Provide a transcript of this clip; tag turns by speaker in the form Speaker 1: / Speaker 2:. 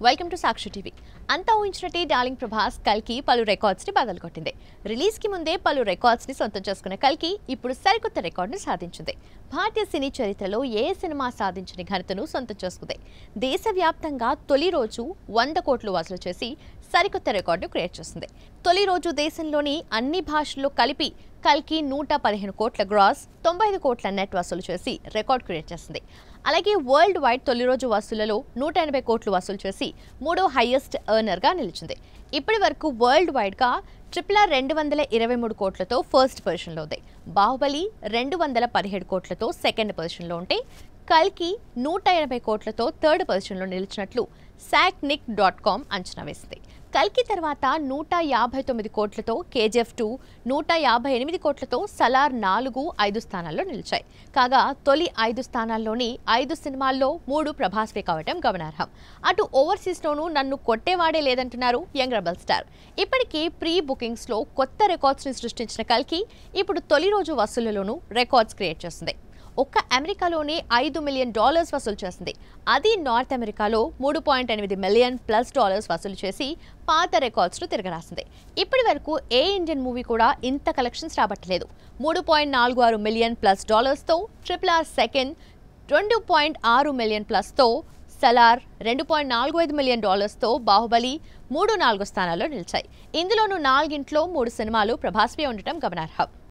Speaker 1: welcome to Sakshi TV అంతా ఊహించినట్టే darling Prabhas కల్కి పలు రికార్డ్స్ ని బదలు కొట్టింది రిలీజ్ కి ముందే పలు రికార్డ్స్ ని సొంతం చేసుకున్న కల్కి ఇప్పుడు సరికొత్త రికార్డును సాధించింది భారతీయ సినీ చరిత్రలో ఏ సినిమా సాధించిన ఘనతను సొంతం చేసుకుంది దేశవ్యాప్తంగా తొలి రోజు వంద కోట్లు వసూలు చేసి సరికొత్త రికార్డును క్రియేట్ చేసింది తొలి రోజు దేశంలోని అన్ని భాషల్లో కలిపి కల్కి నూట పదిహేను కోట్ల గ్రాస్ తొంభై ఐదు కోట్ల నెట్ వసూలు చేసి రికార్డ్ క్రియేట్ చేసింది అలాగే వరల్డ్ వైడ్ తొలి రోజు వసూళ్లలో నూట ఎనభై కోట్లు వసూలు చేసి మూడో హైయెస్ట్ ఎర్నర్గా నిలిచింది ఇప్పటి వరకు వరల్డ్ వైడ్గా ట్రిపుల్ ఆర్ రెండు వందల ఇరవై మూడు కోట్లతో ఫస్ట్ పొజిషన్లో ఉంది బాహుబలి రెండు వందల పదిహేడు కోట్లతో సెకండ్ పొజిషన్లో ఉంటే కల్కి నూట ఎనభై కోట్లతో థర్డ్ పొజిషన్లో నిలిచినట్లు శాక్నిక్ డాట్ కామ్ అంచనా వేసింది కల్కి తర్వాత నూట యాభై తొమ్మిది కోట్లతో కేజీఎఫ్ టూ నూట యాభై ఎనిమిది కోట్లతో సలార్ నాలుగు ఐదు స్థానాల్లో నిలిచాయి కాగా తొలి ఐదు స్థానాల్లోని ఐదు సినిమాల్లో మూడు ప్రభాస్వే కావటం గమనార్హం అటు ఓవర్సీస్లోనూ నన్ను కొట్టేవాడే లేదంటున్నారు యంగ్ రెబల్ స్టార్ ఇప్పటికే ప్రీ బుకింగ్స్లో కొత్త రికార్డ్స్ని సృష్టించిన కల్కి ఇప్పుడు తొలి రోజు వసూళ్లలోనూ రికార్డ్స్ క్రియేట్ చేస్తుంది ఒక్క అమెరికాలోనే ఐదు మిలియన్ డాలర్స్ వసూలు చేసింది అది నార్త్ అమెరికాలో మూడు పాయింట్ ఎనిమిది మిలియన్ ప్లస్ డాలర్స్ వసూలు చేసి పాత రికార్డ్స్ను తిరగరాసింది ఇప్పటి వరకు ఏ ఇండియన్ మూవీ కూడా ఇంత కలెక్షన్స్ రాబట్టలేదు మూడు పాయింట్ నాలుగు ఆరు మిలియన్ ప్లస్ డాలర్స్తో ట్రిపుల్ ఆర్ సెకండ్ రెండు పాయింట్ ఆరు మిలియన్ ప్లస్తో సలార్ రెండు పాయింట్ నాలుగు ఐదు మిలియన్ డాలర్స్తో బాహుబలి మూడు నాలుగు స్థానాల్లో నిలిచాయి ఇందులోనూ నాలుగింట్లో మూడు సినిమాలు ప్రభాస్వే ఉండటం గమనార్హం